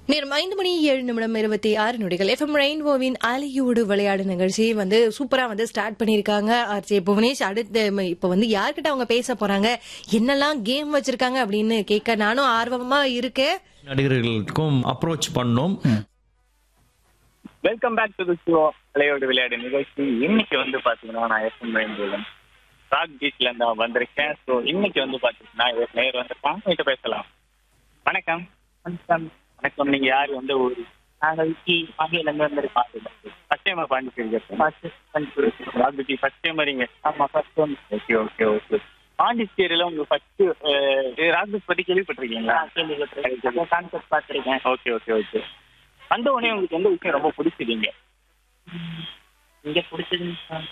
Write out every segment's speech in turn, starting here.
நேரம் ஐந்து மணி ஏழு நிமிடம் இருபத்தி ஆறு நொடிகள் எஃப்எம் ரெயின்போவின் அலையோடு விளையாடு நிகழ்ச்சி வந்து சூப்பரா வந்து ஸ்டார்ட் பண்ணிருக்காங்க ஆர்ஜே புவனேஷ் அடுத்து ம, இப்ப வந்து யார்கிட்ட அவங்க பேச போறாங்க என்னெல்லாம் கேம் வச்சிருக்காங்க அப்படின்னு கேட்க நானும் ஆர்வமா இருக்கேன் நடிகர்களுக்கும் அப்ரோச் பண்ணோம் welcome back to the show அலையோடு விளையாடு நிகழ்ச்சி இன்னைக்கு வந்து பாத்தீங்கன்னா நான் எஃப்எம் ரெயின்போல ராக் பீச்ல இருந்து வந்திருக்கேன் ஸோ இன்னைக்கு வந்து பாத்தீங்கன்னா நேர் வந்து கிட்ட பேசலாம் வணக்கம் வணக்கம் வணக்கம் நீங்க யார் வந்து ஒரு நாங்க விக்கி மகையில இருந்து வந்திருக்கோம் first time Pondicherry rock beach first time வரீங்க ஆமா first time okay okay okay பாண்டிச்சேரியில உங்க ஃபர்ஸ்ட் ராக் பீச் பத்தி கேள்விப்பட்டிருக்கீங்களா கேள்விப்பட்டிருக்கேன் கான்செப்ட் பார்த்துருக்கேன் ஓகே ஓகே ஓகே வந்த உடனே உங்களுக்கு எந்த விஷயம் ரொம்ப பிடிச்சதுங்க இங்க பிடிச்சது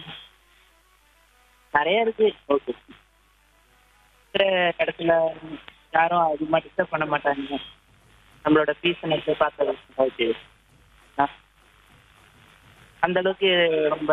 நிறைய இருக்கு ஓகே இருக்கிற இடத்துல யாரும் அதிகமா டிஸ்டர்ப் பண்ண மாட்டாங்க நம்மளோட பீஸ்னஸ் பார்த்தது ஓகே அந்த அளவுக்கு ரொம்ப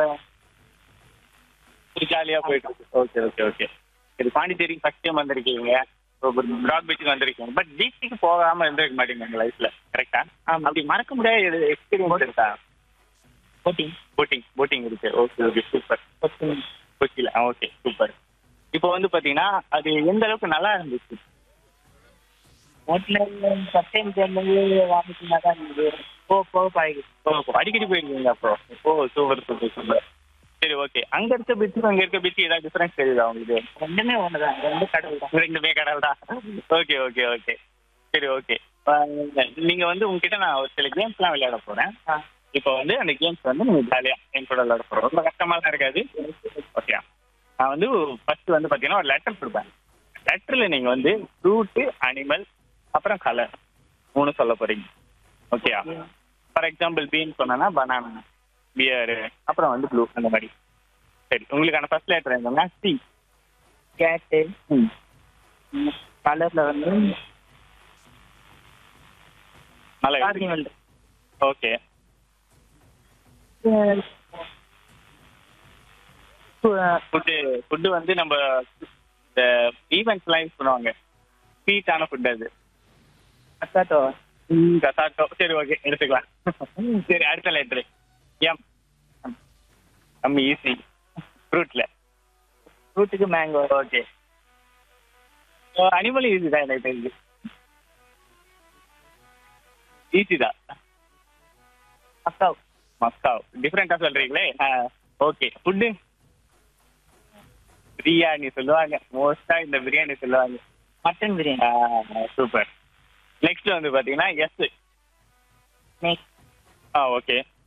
ஜாலியா போயிட்டு இருக்கு ஓகே ஓகே ஓகே சரி பாண்டிச்சேரிக்கு ஃபர்ஸ்ட் டைம் வந்திருக்கீங்க பிராட் பீச்சுக்கு வந்திருக்கீங்க பட் பீச்சுக்கு போகாம இருந்திருக்க மாட்டீங்க உங்க லைஃப்ல கரெக்டா ஆமா. அப்படி மறக்க முடியாத எக்ஸ்பீரியன்ஸ் இருக்கா போட்டிங் போட்டிங் போட்டிங் இருக்கு ஓகே ஓகே சூப்பர் கொச்சில ஓகே சூப்பர் இப்போ வந்து பாத்தீங்கன்னா அது எந்த அளவுக்கு நல்லா இருந்துச்சு போட்ல ஃபர்ஸ்ட் டைம் சேர்ந்தது வாமிட்டிங்கா தான் இருந்தது போ போக பழகி ஓ அப்போ அடிக்கடி போயிருக்கீங்க அப்போ ஓ சூப்பர் சூப்பர் சூப்பர் சரி ஓகே அங்க இருக்க பீச்சும் அங்க இருக்க பீச்சு ஏதாவது டிஃபரன்ஸ் தெரியுதா உங்களுக்கு ரெண்டுமே ஒண்ணுதான் ரெண்டு கடவுள் தான் ரெண்டுமே கடல் தான் ஓகே ஓகே ஓகே சரி ஓகே நீங்க வந்து உங்ககிட்ட நான் ஒரு சில கேம்ஸ்லாம் விளையாட போறேன் ஆ. இப்போ வந்து அந்த கேம்ஸ் வந்து நீங்க ஜாலியா என் கூட விளையாட போறோம் ரொம்ப கஷ்டமாலாம் இருக்காது ஓகே நான் வந்து ஃபர்ஸ்ட் வந்து பாத்தீங்கன்னா ஒரு லெட்டர் கொடுப்பேன் லெட்டர்ல நீங்க வந்து ஃப்ரூட்டு அனிமல் அப்புறம் கலர் மூணு சொல்ல போறீங்க ஓகேயா ஃபார் எக்ஸாம்பிள் பீன் சொன்னா பனானா பியர் அப்புறம் வந்து ப்ளூ அந்த மாதிரி சரி உங்களுக்கான ஃபர்ஸ்ட் லெட்டர் என்னன்னா சி கேட்டு ம் கலர்ல வந்து நல்லா கார்னிவல் ஓகே ஃபுட்டு ஃபுட்டு வந்து நம்ம இந்த ஈவெண்ட்ஸ்லாம் யூஸ் பண்ணுவாங்க ஸ்வீட்டான ஃபுட் அது அக்காட்டோ கசாட்டோ சரி ஓகே எடுத்துக்கலாம் சரி அடுத்த லெட்ரு எம் கம்மி ஈஸி ஃப்ரூட்ல ஃப்ரூட்டுக்கு மேங்கோ ஓகே அனிமல் ஈஸி தான் எனக்கு தெரிஞ்சு ஈஸி தான் அக்காவ் மஸ்காவ் டிஃப்ரெண்டா சொல்றீங்களே ஓகே ஃபுட்டு பிரியாணி சொல்லுவாங்க மோஸ்டா இந்த பிரியாணி சொல்லுவாங்க மட்டன் பிரியாணி சூப்பர் நெக்ஸ்ட் வந்து பாத்தீங்கன்னா எஸ் நெக்ஸ்ட் ஆ ஓகே